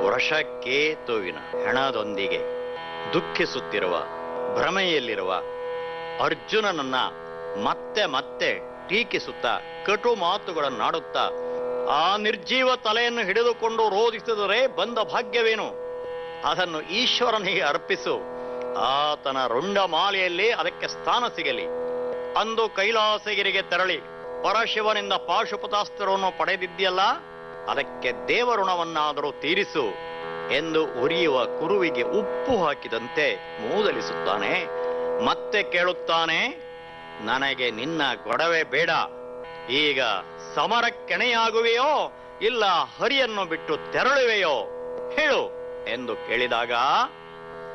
ವೃಷಕೇತುವಿನ ಹೆಣದೊಂದಿಗೆ ದುಃಖಿಸುತ್ತಿರುವ ಭ್ರಮೆಯಲ್ಲಿರುವ ಅರ್ಜುನನನ್ನ ಮತ್ತೆ ಮತ್ತೆ ಟೀಕಿಸುತ್ತಾ ಕಟು ಮಾತುಗಳನ್ನಾಡುತ್ತಾ ಆ ನಿರ್ಜೀವ ತಲೆಯನ್ನು ಹಿಡಿದುಕೊಂಡು ರೋಧಿಸಿದರೆ ಬಂದ ಭಾಗ್ಯವೇನು ಅದನ್ನು ಈಶ್ವರನಿಗೆ ಅರ್ಪಿಸು ಆತನ ರುಂಡಮಾಲೆಯಲ್ಲಿ ಅದಕ್ಕೆ ಸ್ಥಾನ ಸಿಗಲಿ ಅಂದು ಕೈಲಾಸಗಿರಿಗೆ ತೆರಳಿ ಪರಶಿವನಿಂದ ಪಾಶುಪತಾಸ್ತ್ರವನ್ನು ಪಡೆದಿದ್ಯಲ್ಲ ಅದಕ್ಕೆ ದೇವಋಣವನ್ನಾದರೂ ತೀರಿಸು ಎಂದು ಉರಿಯುವ ಕುರುವಿಗೆ ಉಪ್ಪು ಹಾಕಿದಂತೆ ಮೂದಲಿಸುತ್ತಾನೆ ಮತ್ತೆ ಕೇಳುತ್ತಾನೆ ನನಗೆ ನಿನ್ನ ಗೊಡವೆ ಬೇಡ ಈಗ ಸಮರಕ್ಕೆಣೆಯಾಗುವೆಯೋ ಇಲ್ಲ ಹರಿಯನ್ನು ಬಿಟ್ಟು ತೆರಳುವೆಯೋ ಹೇಳು ಎಂದು ಕೇಳಿದಾಗ